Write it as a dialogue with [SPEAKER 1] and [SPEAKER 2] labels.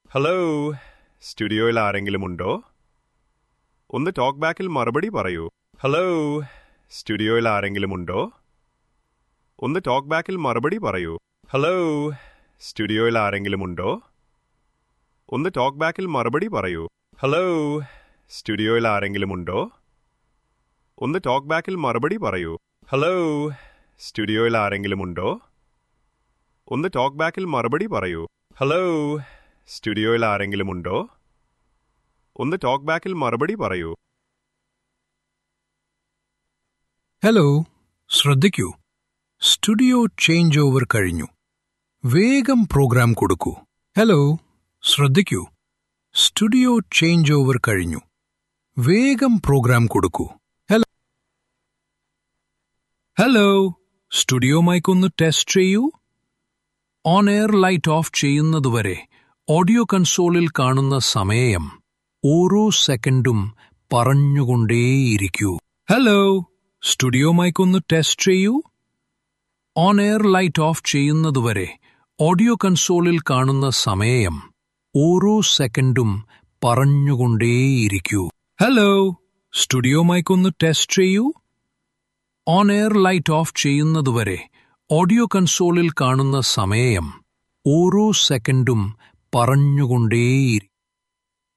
[SPEAKER 1] hello സ്റ്റുഡിയോയിൽ ആരെങ്കിലും ഉണ്ടോ ഒന്ന് ടോക്ക് ബാക്കിൽ മറുപടി പറയൂ ഹലോ സ്റ്റുഡിയോയിൽ ആരെങ്കിലും ഉണ്ടോ ഒന്ന് ടോക്ക് ബാക്കിൽ മറുപടി പറയൂ ഹലോ സ്റ്റുഡിയോയിൽ ആരെങ്കിലും ഉണ്ടോ ഒന്ന് ടോക്ക് ബാക്കിൽ മറുപടി പറയൂ ഹലോ സ്റ്റുഡിയോയിൽ ആരെങ്കിലും ഉണ്ടോ ഒന്ന് ടോക്ക് ബാക്കിൽ മറുപടി പറയൂ ഹലോ സ്റ്റുഡിയോയിൽ ആരെങ്കിലും ഉണ്ടോ ഒന്ന് ടോക്ക് ബാക്കിൽ മറുപടി പറയൂ ഹലോ സ്റ്റുഡിയോയിൽ ആരെങ്കിലും ഉണ്ടോ ഒന്ന് ടോക്ക് ബാക്കിൽ മറുപടി പറയൂ
[SPEAKER 2] ഹലോ ശ്രദ്ധിക്കൂ സ്റ്റുഡിയോ ചേഞ്ച് ഓവർ കഴിഞ്ഞു വേഗം പ്രോഗ്രാം കൊടുക്കൂ ഹലോ ശ്രദ്ധിക്കൂ സ്റ്റുഡിയോ ചേഞ്ച് ഓവർ കഴിഞ്ഞു വേഗം പ്രോഗ്രാം കൊടുക്കൂ ഹലോ ഹലോ സ്റ്റുഡിയോ മൈക്കൊന്ന് ടെസ്റ്റ് ചെയ്യൂ ഓൺ എയർ ലൈറ്റ് ഓഫ് ചെയ്യുന്നതുവരെ ഓഡിയോ കൺസോളിൽ കാണുന്ന സമയം ഓരോ സെക്കൻഡും പറഞ്ഞുകൊണ്ടേയിരിക്കൂ ഹലോ സ്റ്റുഡിയോ മൈക്കൊന്ന് ടെസ്റ്റ് ചെയ്യൂ ഓൺ എയർ ലൈറ്റ് ഓഫ് ചെയ്യുന്നതുവരെ ഓഡിയോ കൺസോളിൽ കാണുന്ന സമയം ഓരോ സെക്കൻഡും പറഞ്ഞുകൊണ്ടേയിരിക്കൂ ഹലോ സ്റ്റുഡിയോ മൈക്കൊന്ന് ടെസ്റ്റ് ചെയ്യൂ ഓൺ എയർ ലൈറ്റ് ഓഫ് ചെയ്യുന്നതുവരെ ഓഡിയോ കൺസോളിൽ കാണുന്ന സമയം ഓരോ സെക്കൻഡും പറഞ്ഞുകൊണ്ടേയിരിക്കും